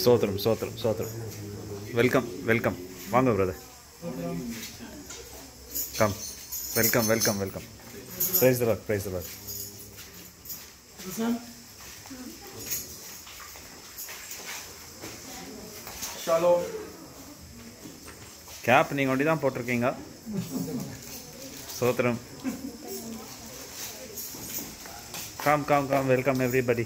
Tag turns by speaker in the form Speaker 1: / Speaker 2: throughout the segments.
Speaker 1: சோத்திரம் சோத்திரம் சோத்திரம் வெல்கம் வெல்கம் வாங்க brother come welcome welcome welcome praise the Lord praise the Lord
Speaker 2: Shalom.
Speaker 1: Cap நீங்கள் ஒண்டி தான் போட்டிருக்கீங்க சோத்திரம் come come come welcome everybody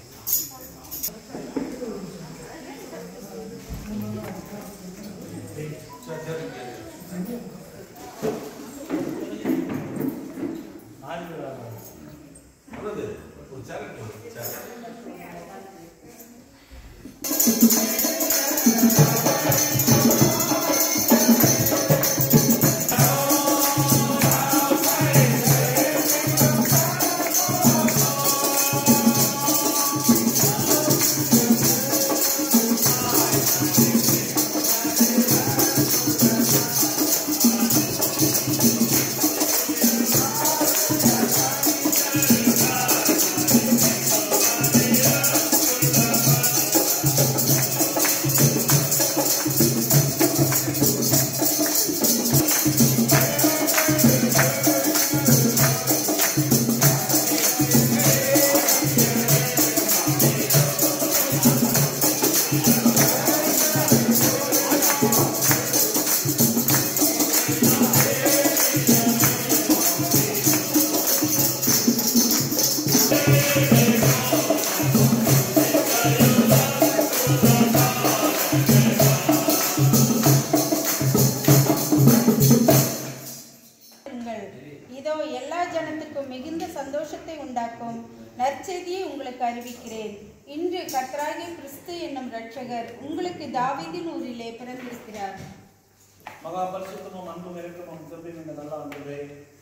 Speaker 3: உங்கள் இதோ எல்லா ஜனத்துக்கும் மிகுந்த சந்தோஷத்தை உண்டாக்கும் நற்செய்தியை உங்களுக்கு அறிவிக்கிறேன் இன்று கர்த்தராகிய கிறிஸ்து என்னும் இரட்சகர் உங்களுக்கு தாவீதின் ஊரிலே பிறந்திருக்கிறார்
Speaker 2: மகா பரிசுத்தமும் அன்பும் இறக்கமும் கிருபையும் இந்த நல்ல ஆண்டுகளே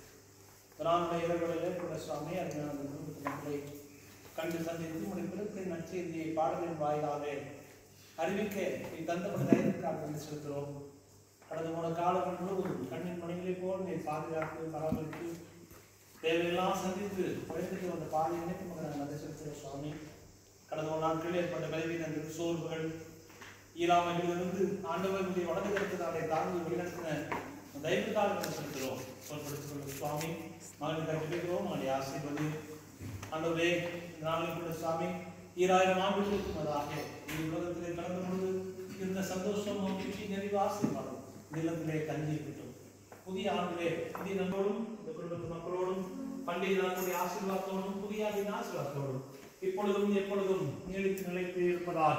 Speaker 2: திராவிட இரவுகளிலே கூட சுவாமி அருமையான அந்த குடும்பத்து மக்களை கண்டு சந்தித்து உடைய பிறப்பின் நற்செய்தியை பாடலின் வாயிலாக அறிவிக்க நீ தந்தப்பட்ட தைரியத்துக்காக நன்றி செலுத்துகிறோம் கடந்த மூணு காலங்கள் முழுவதும் கண்ணின் மணிகளை போல் நீ பாதுகாத்து பராமரித்து தேவையெல்லாம் சந்தித்து குறைந்துட்டு வந்த பாதையினை உமக்கு நன்றி செலுத்துகிறோம் சுவாமி கடந்த ஒரு நாட்களில் ஏற்பட்ட பலவீனங்கள் சோர்வுகள் ஈராமையிலிருந்து ஆண்டவர்களுடைய வடதுகரத்தினாலே தாங்கி வழிநடத்தின தயவுக்காக நன்றி செலுத்துகிறோம் பொருட்படுத்திக் கொள்ளும் சுவாமி மகனுக்கு அறிவிக்கிறோம் மகனை ஆசீர்வதி ஆண்டவரே இந்த நாளில் கூட சுவாமி ஈராயிரம் ஆண்டுகளுக்கு முன்னதாக இந்த உலகத்திலே கலந்து கொண்டு இருந்த சந்தோஷம் மகிழ்ச்சி நிறைவு ஆசீர்வாதம் நிலத்திலே தங்கி இருக்கட்டும் புதிய ஆண்டிலே புதிய நண்பரோடும் இந்த குடும்பத்து மக்களோடும் பண்டிகை நாளுடைய ஆசீர்வாதத்தோடும் புதிய ஆண்டின் ஆசீர்வாதத்தோடும் இப்பொழுதும் எப்பொழுதும் நீடித்து நிலைத்து இருப்பதாக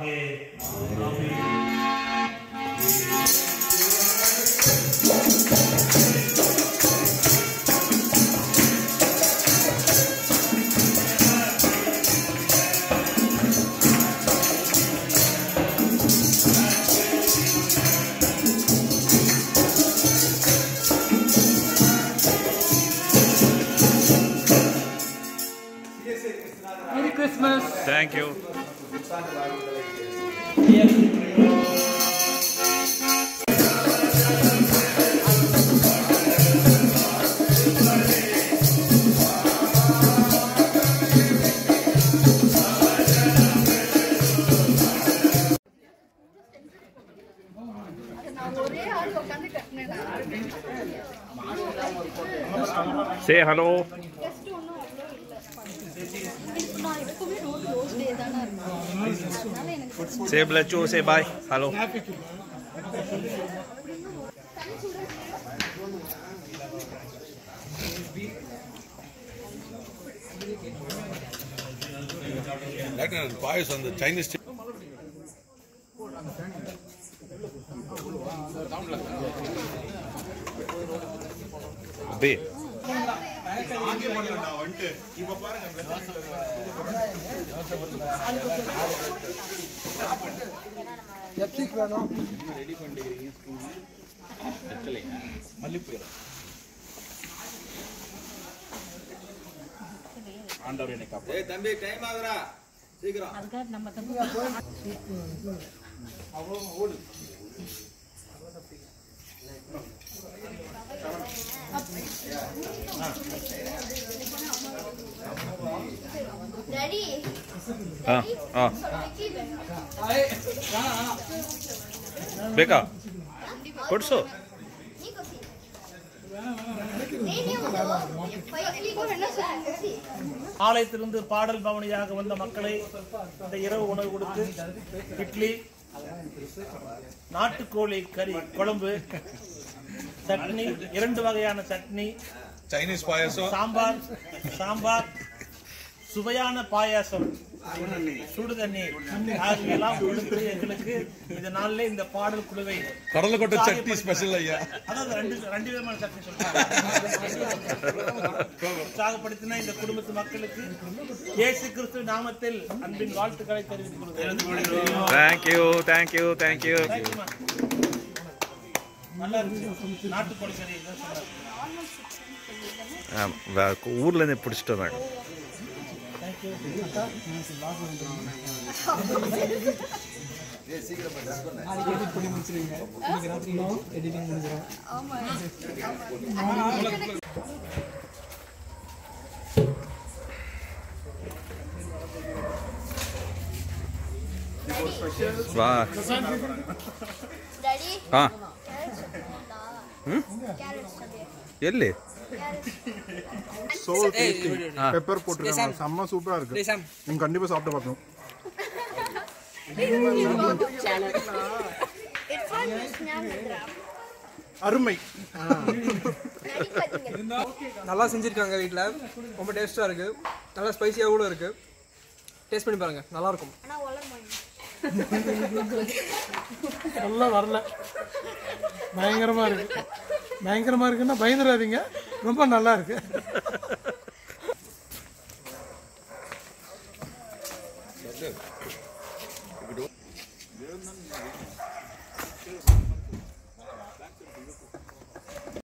Speaker 2: amen.
Speaker 4: Merry Christmas.
Speaker 1: Thank you say hello
Speaker 5: நான் எப்பவுமே ரோட் ரோஸ்டே தானே இருப்பேன் அதனால எனக்கு
Speaker 1: சே பிளச்சு சே பாய் ஹலோ
Speaker 6: பாயசம் அந்த சைனீஸ்
Speaker 1: அபி
Speaker 6: ஏய் தம்பி டைம் ஆகுறா சீக்கிரம்
Speaker 5: அதுக்காக நம்ம தம்பி
Speaker 7: டாடி
Speaker 1: ಹಾಂ ಹಾಂ ಬೇಕಾ ಕೊಡ್ಸು
Speaker 2: ஆலயத்திலிருந்து பாடல் பவனியாக வந்த மக்களை இந்த இரவு உணவு கொடுத்து இட்லி நாட்டுக்கோழி கறி குழம்பு சட்னி இரண்டு வகையான சட்னி
Speaker 4: சைனீஸ் பாயாசம்
Speaker 2: சாம்பார் சாம்பார் சுவையான பாயாசம் சுடு தண்ணீர் ஆகியெல்லாம் கொடுத்து எங்களுக்கு இந்த நாள்ல இந்த பாடல் குழுவை
Speaker 4: கடலை கொட்டை சட்னி ஸ்பெஷல் ஐயா
Speaker 2: அதாவது ரெண்டு ரெண்டு விதமான சட்னி சொல்றாங்க உற்சாகப்படுத்தின இந்த குடும்பத்து மக்களுக்கு இயேசு கிறிஸ்து நாமத்தில் அன்பின் வாழ்த்துக்களை தெரிவித்துக் கொள்கிறேன்
Speaker 1: thank you thank you thank you
Speaker 2: தேங்க்யூமா. நல்லா இருந்துச்சு நாட்டுக்கோழி கறி தான் சொன்னாங்க
Speaker 1: ஊர்லேருந்து பிடிச்சிட்டு வந்தாங்க வா
Speaker 5: ಡ್ಯಾಡಿ
Speaker 1: ಹಾಂ
Speaker 5: ಕ್ಯಾರೆಟ್ಸ್
Speaker 1: ಎಲ್ಲಿ
Speaker 7: சோ டேஸ்டி பெப்பர் போட்டுருக்காங்க செம்ம சூப்பரா இருக்கு நீங்க கண்டிப்பா சாப்பிட்டு பார்க்கணும் அருமை
Speaker 8: நல்லா செஞ்சுருக்காங்க வீட்டில் ரொம்ப டேஸ்ட்டாக இருக்குது நல்லா ஸ்பைசியாக கூட இருக்குது டேஸ்ட் பண்ணி பாருங்கள் நல்லாயிருக்கும்
Speaker 5: ಅಣ್ಣ ಒಳಗೆ ಮಾಡಿ
Speaker 9: நல்லா வரல பயங்கரமா இருக்கு பயங்கரமா இருக்குன்னா பயந்துடாதீங்க ரொம்ப நல்லா இருக்கு